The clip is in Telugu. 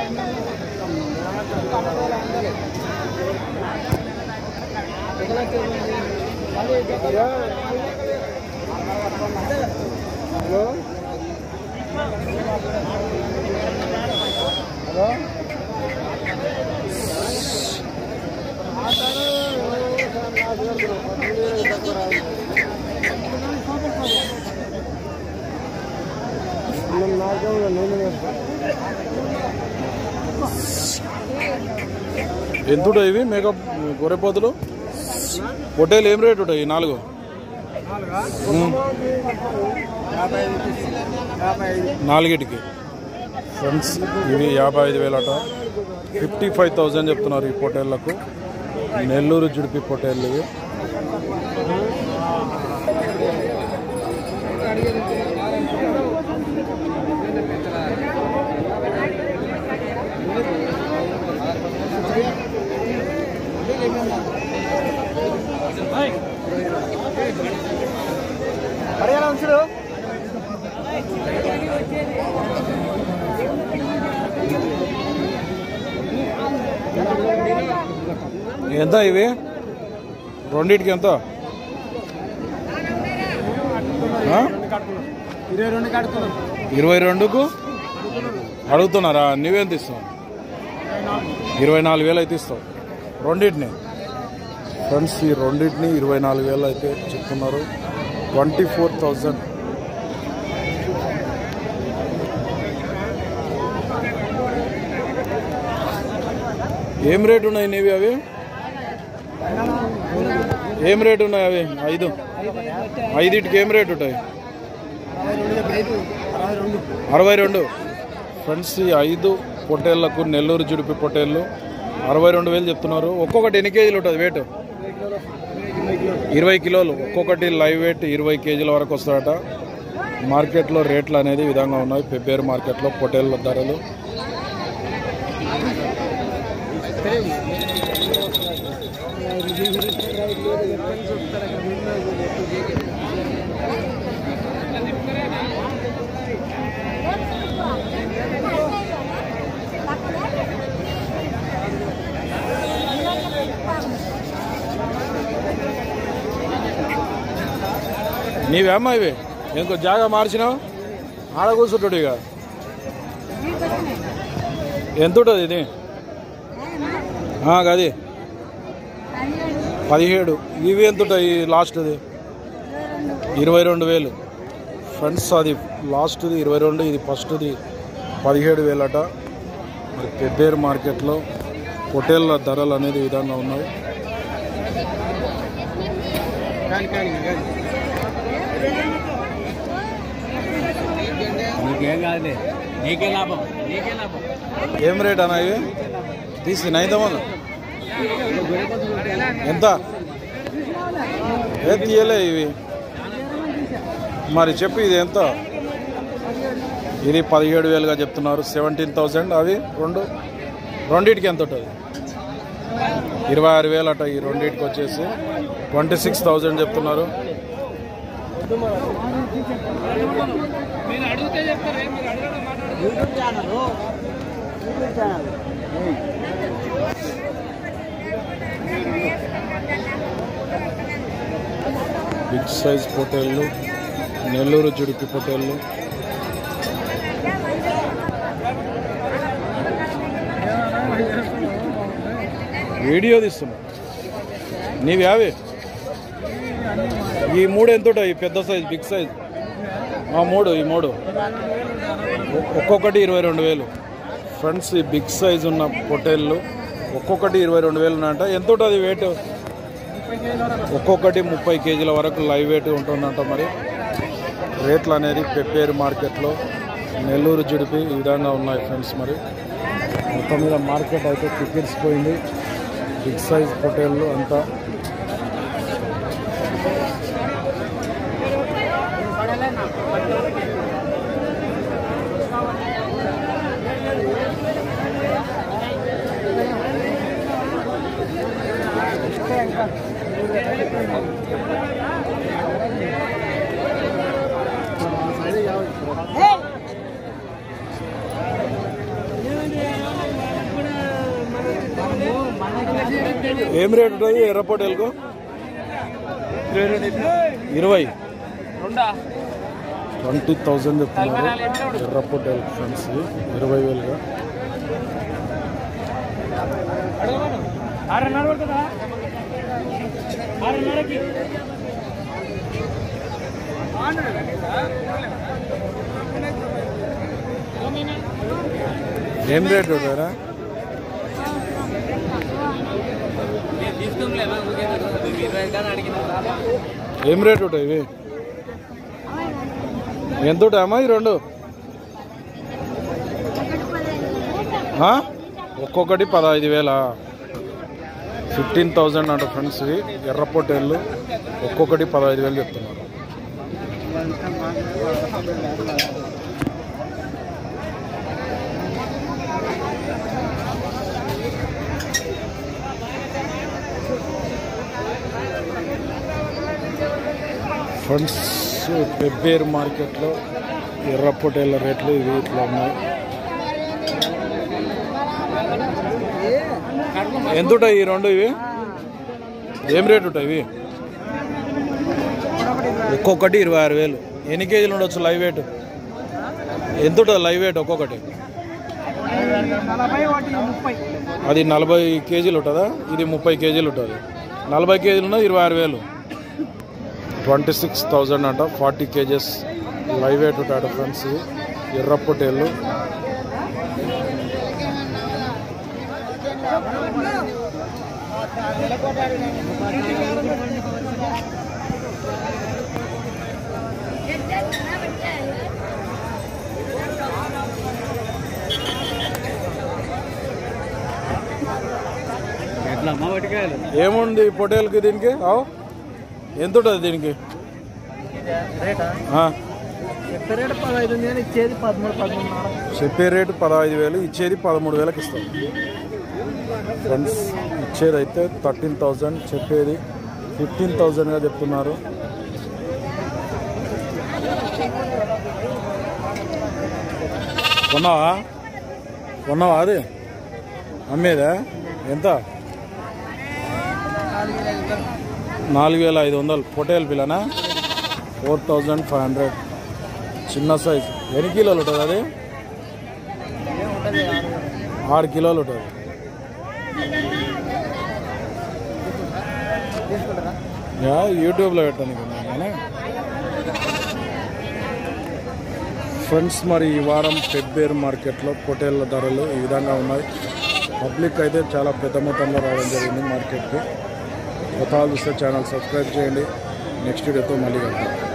హలో హలో ఎంత ఉంటాయి ఇవి మేకప్ గొర్రెపోతులు పొట్టేలు ఏం రేట్ ఉంటాయి ఈ నాలుగు ఉమ్. యాభై ఐదు యాభై ఐదు నాలుగిటికి ఫ్రెండ్స్ ఇవి యాభై ఐదు వేలట ఫిఫ్టీ ఫైవ్ థౌజండ్ చెప్తున్నారు ఈ పొటేళ్లకు నెల్లూరు జుడిపి పొటేళ్ళు ఇవి హరియాణా ఉంచుడు ఎంత ఇవి రెండింటికి ఎంత ఆ? ఇరవై రెండు కడుతున్నాం ఇరవై రెండుకు అడుగుతున్నారా నువ్వెంత ఇస్తావు ఇరవై నాలుగు వేలు అయితే ఇస్తావు రెండింటిని ఫ్రెండ్స్ ఈ రెండింటిని ఇరవై నాలుగు వేలు అయితే చెప్తున్నారు ట్వంటీ ఫోర్ థౌజండ్ ఏం రేట్ ఉన్నాయి నీవి అవి ఏం రేట్ ఉన్నాయి అవి ఐదు ఐదింటికి ఏం రేట్ ఉంటాయి అరవై రెండు అరవై రెండు ఫ్రెండ్స్ ఈ ఐదు పొట్టేళ్లకు నెల్లూరు జుడిపి పొట్టేళ్ళు అరవై రెండు వేలు చెప్తున్నారు ఒక్కొక్కటి ఎన్ని కేజీలు ఉంటుంది వెయిట్ ఇరవై కిలోలు ఒక్కొక్కటి లైవ్ వెయిట్ ఇరవై కేజీల వరకు వస్తాడట మార్కెట్లో రేట్లు అనేది ఈ విధంగా ఉన్నాయి పెబ్బేరు మార్కెట్లో పొట్టేళ్ళ ధరలు నీవేమ్మా ఇవి ఇంకో జాగా మార్చినావు ఆడ కూర్చుంటాడు ఇక ఎంత ఉంటుంది ఇది ఆ, గది పదిహేడు ఇవి ఎంత ఉంటాయి లాస్ట్ది ఇరవై రెండు వేలు ఫ్రెండ్స్ అది లాస్ట్ది ఇరవై రెండు ఇది ఫస్ట్ది పదిహేడు వేలట మరి పెబ్బేరు మార్కెట్లో పొటేళ్ళ ధరలు అనేది ఈ విధంగా ఉన్నాయి కానీ కానీ కానీ నీకేం కాదులే నీకే లాభం నీకే లాభం ఏం రేట్ అన్న ఇవి తీసి నైదమను ఎంత ఏ తీయలే ఇవి మరి చెప్పు ఇది ఎంత ఇది పదిహేడు వేలుగా చెప్తున్నారు సెవెంటీన్ థౌజండ్ అవి రెండు రెండింటికి ఎంత ఉంటుంది ఇరవై ఆరు వేలు అట ఈ రెండింటికి వచ్చేసి ట్వంటీ సిక్స్ థౌజండ్ చెప్తున్నారు YouTube channel YouTube channel big size పొటేళ్ళు నెల్లూరు జుడిపి పొటేళ్ళు వీడియో తీస్తున్నా నీవి యావే ఈ మూడు ఎంత ఉంటాయి ఈ పెద్ద సైజ్ బిగ్ సైజ్ ఆ మూడు ఈ మూడు ఒ- ఒక్కొక్కటి ఇరవై రెండు వేలు ఫ్రెండ్స్ ఈ బిగ్ సైజ్ ఉన్న పొటేళ్ళు ఒక్కొక్కటి ఇరవై రెండు వేలు ఉన్నాయంట ఎంత ఉంటుంది వెయిట్ ఒక్కొక్కటి ముప్పై కేజీల వరకు లైవ్ వెయిట్ ఉంటుందంట మరి రేట్లు అనేది పెప్పేరు మార్కెట్లో నెల్లూరు జుడిపి ఈ విధంగా ఉన్నాయి ఫ్రెండ్స్ మరి మొత్తం మీద మార్కెట్ అయితే టికెట్స్ పోయింది బిగ్ సైజ్ పొటేళ్ళు అంతా ఏం రేట్ ఉంటుంది ఎర్ర పొట్టేలకు ఇరవై ట్వంటీ థౌజండ్ చెప్తున్నారు ఎర్ర పొట్టేలు ఫ్రెండ్స్ ఇది ఇరవై వేలుగా ఏం రేట్ ఉంటారా తీసుకోలేమా ఇరవై కానీ అడిగిన ఏం రేట్ ఉంటాయి ఇవి ఎంత ఉంటాయమ్మా ఈ రెండు ఆ? ఒక్కొక్కటి పదహైదు వేల ఫిఫ్టీన్ థౌజండ్ అంట ఫ్రెండ్స్ ఇవి ఎర్ర పొట్టేళ్ళు ఒక్కొక్కటి పదహైదు వేలు చెప్తున్నారు ఫ్రెండ్స్ పెబ్బేరు మార్కెట్లో ఎర్ర పొట్టేళ్ళ రేట్లు ఇవి ఇట్లా ఉన్నాయి ఎంత ఉంటాయి ఈ రెండు ఇవి ఏం రేట్ ఉంటాయి ఇవి ఒక్కొక్కటి ఇరవై ఆరు వేలు ఎన్ని కేజీలు ఉండొచ్చు లైవ్ వెయిట్ ఎంత ఉంటుంది లైవ్ వెయిట్ ఒక్కొక్కటి నలభై ఒకటి ముప్పై అది నలభై కేజీలు ఉంటుందా ఇది ముప్పై కేజీలు ఉంటుంది నలభై కేజీలు ఉన్నది ఇరవై ఆరు వేలు ట్వంటీ సిక్స్ థౌజండ్ అంట ఫార్టీ కేజెస్ లైవ్ వెయిట్ ఉంటాడు ఫ్రెండ్స్ ఇవి ఎర్ర పొట్టేళ్ళు ఎట్లా అమ్మ పట్టుకాయలు ఏముంది ఈ పొట్టేళ్ళకి దీనికి ఆవు ఎంత ఉంటుంది దీనికి రేటా ఆ, చెప్పే రేటు పదహైదు ఉంది కానీ ఇచ్చేది పదమూడు పదమూడున్నర చెప్పే రేటు పదహైదు వేలు ఇచ్చేది పదమూడు వేలకు ఇస్తాం ఫ్రెండ్స్ ఇచ్చేది అయితే థర్టీన్ థౌజండ్ చెప్పేది ఫిఫ్టీన్ థౌజండ్గా చెప్తున్నారు కొన్నావా కొన్నావా అది అమ్మేదా ఎంత నాలుగు వేల ఐదు వందలు పొటేల్ పిల్లనా ఫోర్ థౌజండ్ ఫైవ్ హండ్రెడ్ చిన్న సైజ్ ఎన్ని కిలోలు ఉంటుంది అది ఆరు కిలోలు ఉంటుంది యా యూట్యూబ్లో పెట్టాను కానీ ఫ్రెండ్స్ మరి ఈ వారం పెబ్బేరు మార్కెట్లో పొటేళ్ళ ధరలు ఈ విధంగా ఉన్నాయి పబ్లిక్ అయితే చాలా పెద్ద మొత్తంలో రావడం జరిగింది మార్కెట్కి కొత్త చూస్తే ఛానల్ సబ్స్క్రైబ్ చేయండి నెక్స్ట్ వీడియోతో మళ్ళీ కలుద్దాం